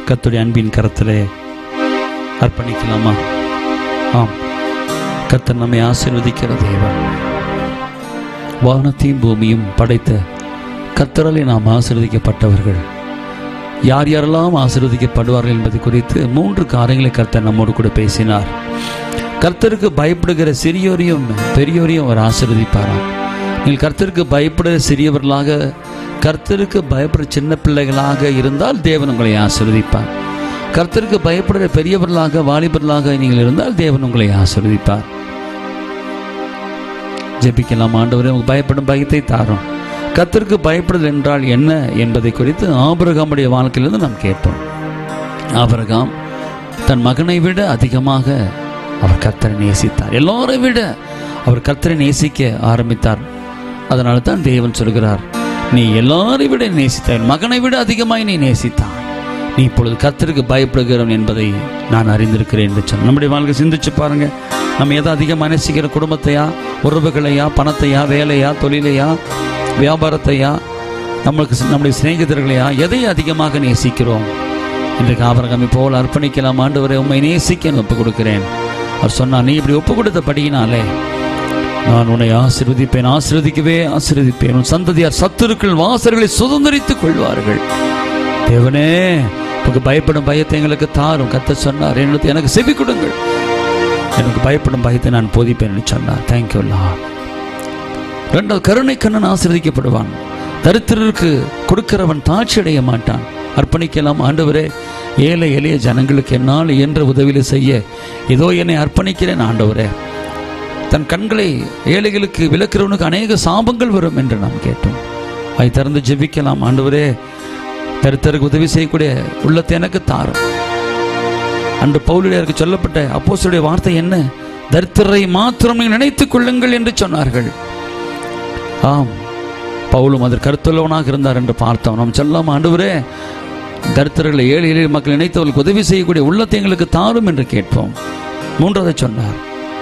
கத்துடைய அன்பின் கரத்திலே அர்ப்பணிக்கலாமா ஆம் கத்தர் நம்மை ஆசீர்வதிக்கிற தேவன் வானத்தையும் பூமியும் படைத்த கத்தராலே நாம் ஆசீர்வதிக்கப்பட்டவர்கள் யார் யாரெல்லாம் ஆசீர்வதிக்கப்படுவார்கள் என்பது குறித்து மூன்று காரியங்களை கர்த்தர் நம்மோடு கூட பேசினார் கர்த்தருக்கு பயப்படுகிற சிறியோரையும் பெரியோரையும் அவர் ஆசீர்வதிப்பாராம் நீங்கள் கர்த்தருக்கு பயப்படுகிற சிறியவர்களாக கர்த்தருக்கு பயப்படுற சின்ன பிள்ளைகளாக இருந்தால் தேவன் உங்களை ஆசீர்வதிப்பார் கர்த்தருக்கு பயப்படுகிற பெரியவர்களாக வாலிபர்களாக நீங்கள் இருந்தால் தேவன் உங்களை ஆசீர்வதிப்பார் ஜெபிக்கலாம் ஆண்டவரே உங்களுக்கு பயப்படும் பயத்தை தாரும் கர்த்தருக்கு பயப்படுதல் என்றால் என்ன என்பதை குறித்து ஆபிரகாமுடைய வாழ்க்கையிலிருந்து நாம் கேட்டோம் ஆபிரகாம் தன் மகனை விட அதிகமாக அவர் கர்த்தரை நேசித்தார் எல்லாரை விட அவர் கர்த்தரை நேசிக்க ஆரம்பித்தார் அதனால தான் தேவன் சொல்கிறார் நீ எல்லாரை விட நேசித்தாய் மகனை விட அதிகமாய் நீ நேசித்தாய் நீ இப்பொழுது கர்த்தருக்கு பயப்படுகிறவன் என்பதை நான் அறிந்திருக்கிறேன் என்று சொன்ன நம்முடைய வாழ்க்கை சிந்திச்சு பாருங்க நம்ம எதை அதிகமாக நேசிக்கிற குடும்பத்தையா உறவுகளையா பணத்தையா வேலையா தொழிலையா வியாபாரத்தையா நம்மளுக்கு நம்முடைய சிநேகிதர்களையா எதை அதிகமாக நேசிக்கிறோம் இன்றைக்கு ஆபரகம் போல் அர்ப்பணிக்கலாம் ஆண்டவரை உண்மை நேசிக்க ஒப்பு கொடுக்கிறேன் அவர் சொன்னார் நீ இப்படி ஒப்பு கொடுத்த படியினாலே நான் உன்னை ஆசீர்வதிப்பேன் ஆசீர்வதிக்கவே ஆசீர்வதிப்பேன் உன் சந்ததியார் சத்துருக்கள் வாசல்களை சுதந்திரித்துக் கொள்வார்கள் தேவனே உனக்கு பயப்படும் பயத்தை எங்களுக்கு தாரும் கத்த சொன்னார் என்னது எனக்கு செவி கொடுங்கள் எனக்கு பயப்படும் பயத்தை நான் போதிப்பேன் என்று சொன்னார் தேங்க்யூ ரெண்டாவது கருணை கண்ணன் ஆசீர்வதிக்கப்படுவான் தரித்திரருக்கு கொடுக்கிறவன் தாட்சி அடைய மாட்டான் அர்ப்பணிக்கலாம் ஆண்டவரே ஏழை எளிய ஜனங்களுக்கு என்னால் இயன்ற உதவியில செய்ய ஏதோ என்னை அர்ப்பணிக்கிறேன் ஆண்டவரே தன் கண்களை ஏழைகளுக்கு விளக்கிறவனுக்கு அநேக சாபங்கள் வரும் என்று நாம் கேட்டோம் அதை திறந்து ஜெபிக்கலாம் ஆண்டவரே தரித்தருக்கு உதவி செய்யக்கூடிய உள்ளத்தை எனக்கு தாரும் அன்று பவுலிடையருக்கு சொல்லப்பட்ட அப்போஸ்தலருடைய வார்த்தை என்ன தரித்திரரை மாத்திரம் நீங்கள் நினைத்துக் கொள்ளுங்கள் என்று சொன்னார்கள் ஆம் பவுலும் அதற்கு கருத்துள்ளவனாக இருந்தார் என்று பார்த்தோம் நாம் சொல்லாம ஆண்டவரே தரித்திரர்களை ஏழை எளிய மக்கள் நினைத்தவர்களுக்கு உதவி செய்யக்கூடிய உள்ளத்தை எங்களுக்கு தாரும் என்று கேட்போம் மூன்றாவது சொன்னார்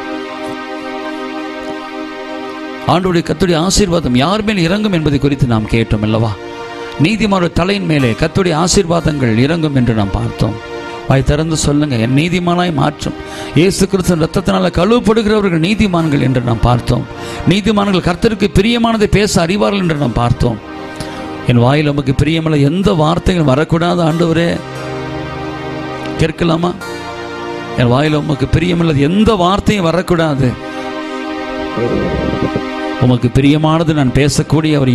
ஆண்டுடைய கத்துடைய ஆசீர்வாதம் யார் மேல் இறங்கும் என்பதை குறித்து நாம் கேட்டோம் அல்லவா நீதிமானுடைய தலையின் மேலே கத்துடைய ஆசீர்வாதங்கள் இறங்கும் என்று நாம் பார்த்தோம் வாய் திறந்து சொல்லுங்க என் நீதிமானாய் மாற்றும் இயேசு கிறிஸ்து ரத்தத்தினால கழுவப்படுகிறவர்கள் நீதிமான்கள் என்று நாம் பார்த்தோம் நீதிமான்கள் கர்த்தருக்கு பிரியமானதை பேச அறிவார்கள் என்று நாம் பார்த்தோம் என் வாயில் நமக்கு பிரியமல்ல எந்த வார்த்தைகள் வரக்கூடாது ஆண்டவரே கேட்கலாமா என் வாயில் உமக்கு பிரியமில்லது எந்த வார்த்தையும் வரக்கூடாது உமக்கு பிரியமானது நான் பேசக்கூடிய அவர்